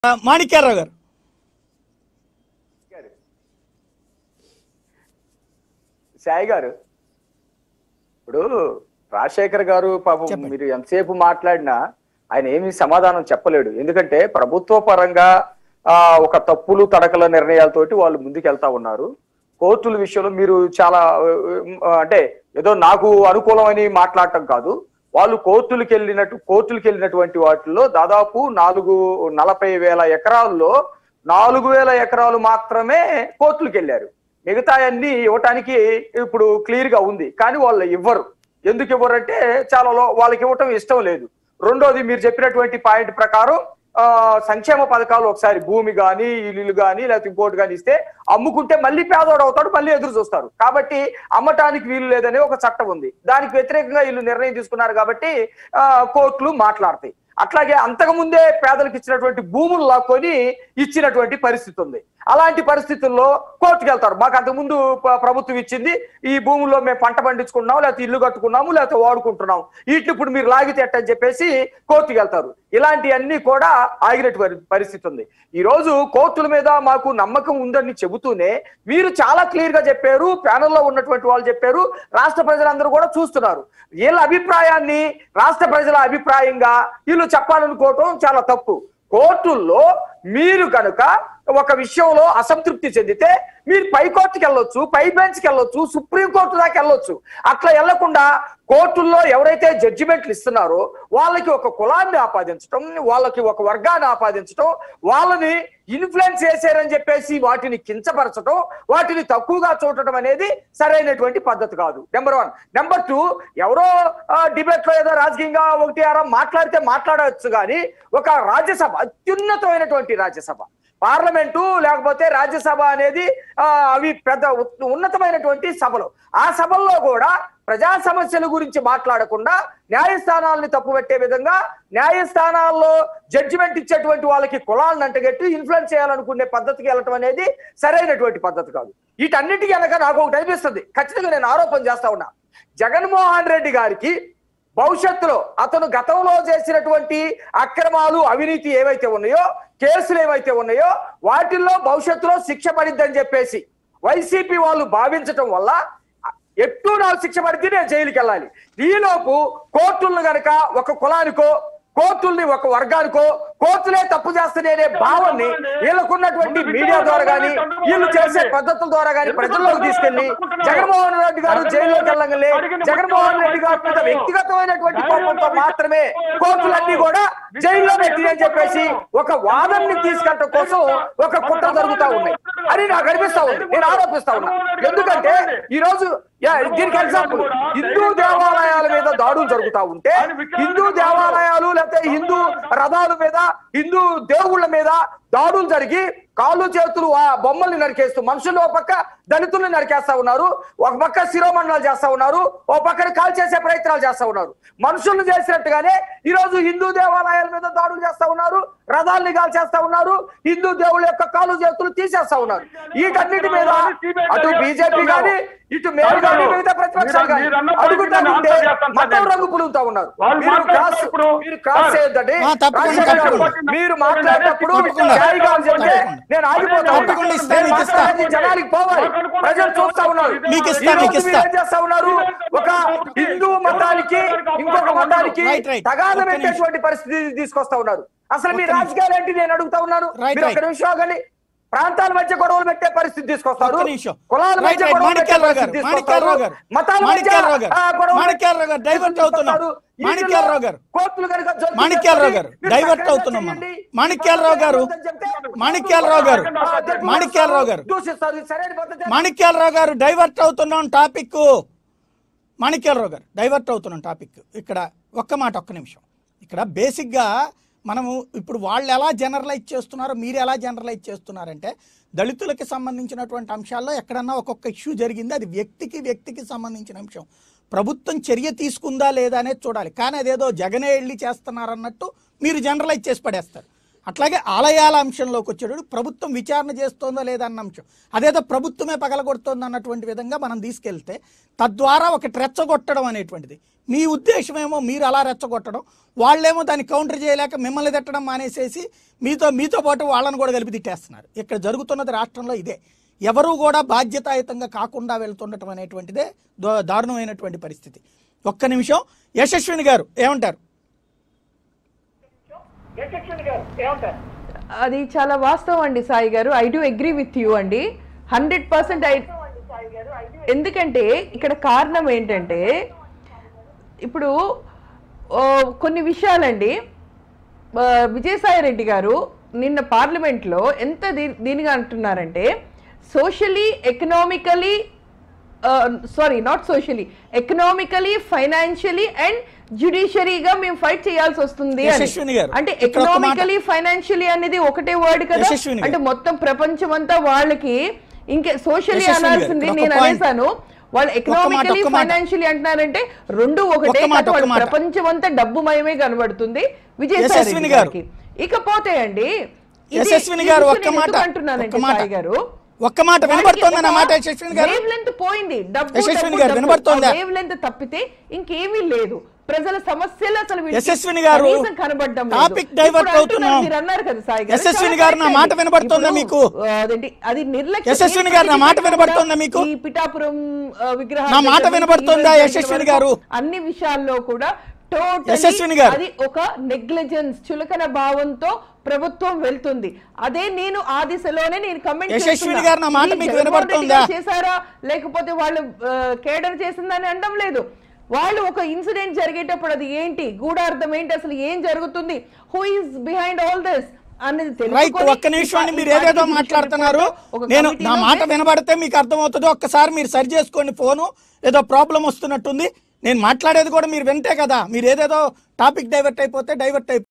మాణిక్యారావు గారు సాయి గారు ఇప్పుడు రాజశేఖర్ గారు పాపం చెప్పండి. మీరు ఎంతసేపు మాట్లాడినా ఆయన ఏమీ సమాధానం చెప్పలేడు ఎందుకంటే ప్రభుత్వ పరంగా ఆ, ఒక తప్పులు తడకల నిర్ణయాలతోటి వాళ్ళు ముందుకెళ్తా ఉన్నారు కోర్టుల విషయంలో మీరు చాలా ఆ, అంటే ఏదో నాకు అనుకూలమని మాట్లాడటం కాదు వాళ్ళు కోర్టులకు వెళ్ళినట్టు కోర్టులకు వెళ్ళినటువంటి వాటిల్లో దాదాపు నాలుగు నలభై వేల ఎకరాల్లో నాలుగు వేల ఎకరాలు మాత్రమే కోర్టులకు వెళ్ళారు మిగతా అన్ని ఇవ్వటానికి ఇప్పుడు క్లియర్ గా ఉంది కానీ వాళ్ళు ఇవ్వరు ఎందుకు ఇవ్వరు అంటే చాలా లో- వాళ్ళకి ఇవ్వటం ఇష్టం లేదు రెండోది మీరు చెప్పినటువంటి పాయింట్ ప్రకారం ఆ సంక్షేమ పథకాలు ఒకసారి భూమి కానీ ఇల్లు కానీ లేకపోతే ఇంకోటి కానీ ఇస్తే అమ్ముకుంటే మళ్ళీ పేదోడు అవుతాడు మళ్ళీ ఎదురు చూస్తారు కాబట్టి అమ్మటానికి వీలు లేదనే ఒక చట్టం ఉంది దానికి వ్యతిరేకంగా వీళ్ళు నిర్ణయం తీసుకున్నారు కాబట్టి ఆ కోర్టులు మాట్లాడతాయి అట్లాగే అంతకు ముందే పేదలకు ఇచ్చినటువంటి భూములు లాక్కొని ఇచ్చినటువంటి పరిస్థితి ఉంది అలాంటి పరిస్థితుల్లో కోర్టుకు వెళ్తారు మాకు అంతకుముందు ప- ప్రభుత్వం ఇచ్చింది ఈ భూముల్లో మేము పంట పండించుకున్నాము లేకపోతే ఇల్లు కట్టుకున్నాము లేకపోతే వాడుకుంటున్నాము వీటిని ఇప్పుడు మీరు లాగితే ఎట్టని చెప్పేసి కోర్టుకు వెళ్తారు ఇలాంటివన్నీ కూడా ఆగినటువంటి పరిస్థితి ఉంది ఈ రోజు కోర్టుల మీద మాకు నమ్మకం ఉందని చెబుతూనే మీరు చాలా క్లియర్ గా చెప్పారు ప్యానెల్లో ఉన్నటువంటి వాళ్ళు చెప్పారు రాష్ట్ర ప్రజలందరూ కూడా చూస్తున్నారు వీళ్ళ అభిప్రాయాన్ని రాష్ట్ర ప్రజల అభిప్రాయంగా వీళ్ళు చెప్పాలనుకోవటం చాలా తప్పు కోర్టుల్లో మీరు కనుక ఒక విషయంలో అసంతృప్తి చెందితే మీరు పై కోర్టుకి వెళ్ళొచ్చు పై బెంచ్కి వెళ్ళొచ్చు సుప్రీం కోర్టు దాకా వెళ్ళొచ్చు అట్లా వెళ్లకుండా కోర్టుల్లో ఎవరైతే జడ్జిమెంట్లు ఇస్తున్నారో వాళ్ళకి ఒక కులాన్ని ఆపాదించడం వాళ్ళకి ఒక వర్గాన్ని ఆపాదించడం వాళ్ళని ఇన్ఫ్లుయెన్స్ చేశారని చెప్పేసి వాటిని కించపరచడం వాటిని తక్కువగా చూడటం అనేది సరైనటువంటి పద్ధతి కాదు నెంబర్ వన్ నెంబర్ టూ ఎవరో డిబేట్ లో ఏదో రాజకీయంగా ఒకటి అరా మాట్లాడితే మాట్లాడవచ్చు కానీ ఒక రాజ్యసభ అత్యున్నతమైనటువంటి రాజ్యసభ పార్లమెంటు లేకపోతే రాజ్యసభ అనేది ఆ, అవి పెద్ద ఉత్- ఉన్నతమైనటువంటి సభలు ఆ సభల్లో కూడా ప్రజా సమస్యల గురించి మాట్లాడకుండా న్యాయస్థానాలని తప్పుపెట్టే విధంగా న్యాయస్థానాల్లో జడ్జిమెంట్ ఇచ్చేటువంటి వాళ్ళకి కులాలను అంటగట్టి ఇన్ఫ్లుయెన్స్ చేయాలనుకునే పద్ధతికి వెళ్ళటం అనేది సరైనటువంటి పద్ధతి కాదు వీటన్నిటికీ వెనక నాకు ఒకటి అనిపిస్తుంది ఖచ్చితంగా నేను ఆరోపణ చేస్తా ఉన్నా జగన్మోహన్ రెడ్డి గారికి భవిష్యత్తులో అతను గతంలో చేసినటువంటి అక్రమాలు అవినీతి ఏవైతే ఉన్నాయో కేసులు ఏవైతే ఉన్నాయో వాటిల్లో భవిష్యత్తులో శిక్ష పడిద్దని చెప్పేసి వైసీపీ వాళ్ళు భావించటం వల్ల ఎట్టూ నాకు శిక్ష పడితే నేను జైలుకి వెళ్ళాలి ఈలోపు కోర్టులను గనక ఒక కులానికో కోర్టుల్ని ఒక వర్గానికో కోర్టులే తప్పు చేస్తున్నాయనే భావాన్ని వీళ్ళకున్నటువంటి మీడియా ద్వారా గానీ వీళ్ళు చేసే పద్ధతుల ద్వారా గానీ ప్రజల్లోకి తీసుకెళ్లి జగన్మోహన్ రెడ్డి గారు జైల్లోకి వెళ్ళగలే జగన్మోహన్ రెడ్డి గారి మీద వ్యక్తిగతమైనటువంటి కోపంతో మాత్రమే కోర్టులన్నీ కూడా జైల్లో పెట్టి అని చెప్పేసి ఒక వాదనని తీసుకెళ్ళటం కోసం ఒక కుట్ర జరుగుతా ఉన్నాయి అని నాకు అనిపిస్తా ఉంది నేను ఆరోపిస్తా ఉన్నా ఎందుకంటే ఈ రోజు యా, దీనికి ఎగ్జాంపుల్ హిందూ దేవాలయాల మీద దాడులు జరుగుతా ఉంటే హిందూ దేవాలయాలు లేకపోతే హిందూ రథాల మీద హిందూ దేవుళ్ళ మీద దాడులు జరిగి కాళ్ళు చేతులు ఆ బొమ్మల్ని నరికేస్తూ మనుషులు ఒక పక్క దళితుల్ని నరికేస్తా ఉన్నారు ఒక పక్క శిరోమండలాలు చేస్తా ఉన్నారు ఓ పక్కన కాల్ చేసే ప్రయత్నాలు చేస్తా ఉన్నారు మనుషుల్ని చేసినట్టుగానే ఈ రోజు హిందూ దేవాలయాల మీద దాడులు చేస్తా ఉన్నారు రథాల్ని కాల్ చేస్తా ఉన్నారు హిందూ దేవుళ్ళ యొక్క కాలు చేతులు తీసేస్తా ఉన్నారు వీటన్నిటి మీద అటు బీజేపీ కానీ ఇటు మేము కానీ మిగతా ప్రతిపక్షాలు కానీ అడుగుతా ఉంటే మతం రంగు పులుగుతా ఉన్నారు మీరు క్రాస్ మీరు క్రాస్ చేయొద్దండి ఆ, తప్పకుండా, రాజశేఖర్ గారు, తప్పకుండా. మీరు మాట్లాడేటప్పుడు తప్పకుండా. జాయిగా అని చెప్తే నేను ఆగిపోతా ఉన్నా. తప్పకుండా ఇస్తా, నేను మీకు ఇస్తా. మాట్లాడేది జనానికి పోవాలి ప్రజలు చూస్తా ఉన్నారు మీకు ఇస్తా, ఈ రోజు మీకు ఇస్తా. మీరు ఏం చేస్తా ఉన్నారు ఒక హిందూ మతానికి ఇంకొక మతానికి Right, right. తగాద ఒక్క నిమిషం. పెట్టేటువంటి పరిస్థితి తీసుకొస్తా ఉన్నారు అసలు మీ ఒక్క నిమిషం. రాజకీయాలు ఏంటి నేను అడుగుతా ఉన్నాను Right, మీరు ఒక్క right. నిమిషం ఆగండి ప్రాంతాల మధ్య గొడవలు పెట్టే పరిస్థితి తీసుకొస్తారు ఒక్క నిమిషం. కులాల రైట్, మధ్య రైట్. గొడవలు పెట్టే మాణిక్యాలరావు గారు, పరిస్థితి మాణిక్యాలరావు తీసుకొస్తారు గారు, మతాల మధ్య మాణిక్యాలరావు గారు, ఆ, గొడవలు మాణిక్యాలరావు గారు, డైవర్ట్ అవుతున్నాం. తీసుకొస్తారు. మాణిక్యాలరావు గారు, కోర్టులు కనుక జడ్జిమెంట్ మాణిక్యాలరావు గారు మీరు డైవర్ట్ సక్రమంగా అవుతున్నాం మనం చేయండి. మాణిక్యాలరావు గారు చెప్తే మాణిక్యాలరావు గారు మాణిక్యాలరావు గారు దూషిస్తారు ఇది సరైన పద్ధతి మాణిక్యాలరావు గారు డైవర్ట్ అవుతున్నాం టాపిక్ మాణిక్యాలరావు గారు డైవర్ట్ అవుతున్నాం టాపిక్ ఇక్కడ ఒక్క మాట ఒక్క నిమిషం ఇక్కడ బేసిక్గా మనము ఇప్పుడు వాళ్ళు ఎలా జనరలైజ్ చేస్తున్నారో మీరు ఎలా జనరలైజ్ చేస్తున్నారంటే దళితులకి సంబంధించినటువంటి అంశాల్లో ఎక్కడన్నా ఒక్కొక్క ఇష్యూ జరిగింది అది వ్యక్తికి వ్యక్తికి సంబంధించిన అంశం ప్రభుత్వం చర్య తీసుకుందా లేదా అనేది చూడాలి కానీ అదేదో జగనే వెళ్ళి చేస్తున్నారన్నట్టు మీరు జనరలైజ్ చేసి పడేస్తారు అట్లాగే ఆలయాల అంశంలోకి వచ్చేటప్పుడు ప్రభుత్వం విచారణ చేస్తోందా లేదా అన్న అంశం అదేదో ప్రభుత్వమే పగలగొడుతోంది అన్నటువంటి విధంగా మనం తీసుకెళ్తే తద్వారా ఒకటి రెచ్చగొట్టడం అనేటువంటిది మీ ఉద్దేశమేమో మీరు అలా రెచ్చగొట్టడం వాళ్ళేమో దాన్ని కౌంటర్ చేయలేక మిమ్మల్ని తిట్టడం మానేసేసి మీతో మీతో పాటు వాళ్ళని కూడా కలిపి తిట్టేస్తున్నారు ఇక్కడ జరుగుతున్నది రాష్ట్రంలో ఇదే ఎవరు కూడా బాధ్యతాయుతంగా కాకుండా వెళ్తుండటం అనేటువంటిదే దో- దారుణమైనటువంటి పరిస్థితి ఒక్క నిమిషం యశస్విని గారు ఏమంటారు అది చాలా వాస్తవం అండి సాయి గారు I do agree with you అండి హండ్రెడ్ పర్సెంట్ ఐ ఎందుకంటే ఇక్కడ కారణం ఏంటంటే ఇప్పుడు ఓ, కొన్ని విషయాలండి ఆ, విజయసాయి రెడ్డి గారు నిన్న పార్లమెంట్లో ఎంత దీ- దీనిగా అంటున్నారంటే socially economically sorry not socially economically financially and జ్యుడిషియరీగా మేము ఫైట్ చేయాల్సి వస్తుంది అని. యశస్విని గారు, అంటే ఇక్కడ ఒక మాట- ఎకనామికలీ ఫైనాన్షియలీ అనేది ఒకటే వర్డ్ కదా యశస్విని గారు. అంటే మొత్తం ప్రపంచం అంతా వాళ్ళకి ఇంకే సోషల్లీ యశస్విని గారు, అనాల్సింది ఇక్కడ ఒక నేను point. అనేసాను వాళ్ళు ఎకనామికలీ ఒక్క మాట. ఫైనాన్షియలీ అంటున్నారంటే రెండు ఒకటే ఒక్క మాట, కాబట్టి ఒక్క వాళ్ళ మాట. ప్రపంచం అంతా డబ్బుమయమే కనబడుతుంది విజయసాయి యశస్విని రెడ్డి గారు. గారికి ఇకపోతే అండి ఇది- యశస్విని ఈ గారు, విషయం ఒక్క నేను మాట, ఎందుకు అంటున్నానంటే ఒక్క మాట. సాయి గారు ఒక్క మాట వినబడుతోంది నా మాట యశస్విని గారు వేవ్ లెంత్ పోయింది డబ్బు యశస్విని గారు, వినబడుతోందా? వేవ్ లెంత్ తప్పితే ఇంకేమీ లేదు ప్రజల సమస్యలు అసలు వీళ్ళకి యశస్విని గారు, కనీసం కనబడడం లేదు. టాపిక్ డైవర్ట్ ఇప్పుడు అవుతున్నాం. అంటున్నారు, మీరు అన్నారు కదా సాయి గారు యశస్విని చాలా గారు, నా correct మాట అండి. వినబడుతోందా ఇప్పుడు, మీకు? ఆ, అదేంటి, అది నిర్లక్ష్యం యశస్విని గారు, నా మాట వినబడుతోందా మీకు? ఈ పిఠాపురం ఆ, విగ్రహాల నా మాట దగ్గర నుంచి వినబడుతోందా ఈ యశస్విని వరకు గారు? అన్ని విషయాల్లో కూడా టోటల్ యశస్విని గారు. అది ఒక నెగ్లిజెన్స్ చులకన భావంతో ప్రభుత్వం వెళ్తుంది అదే నేను ఆ దిశలోనే నేను కమెంట్ యశస్విని గారు, నా మాట మీకు వినబడుతోందా? చేశారా లేకపోతే వాళ్ళు కేడర్ చేసిందని అనడం లేదు వాళ్ళు ఒక ఇన్సిడెంట్ జరిగేటప్పుడు అది ఏంటి గూఢార్థం ఏంటి అసలు ఏం జరుగుతుంది who is behind all this అనేది రైట్ తెలుసుకొని ఒక్క నిమిషం అండి ఈ మీరు ఏదేదో participation మాట్లాడుతున్నారు report ఒక నేను నా committee లో మాట వేసి- వినబడితే మీకు అర్థమవుతుంది ఒక్కసారి మీరు సరి చేసుకోండి ఫోను ఏదో ప్రాబ్లం వస్తున్నట్టుంది నేను మాట్లాడేది కూడా మీరు వింటే కదా మీరు ఏదేదో టాపిక్ డైవర్ట్ అయిపోతే డైవర్ట్ అయిపోతే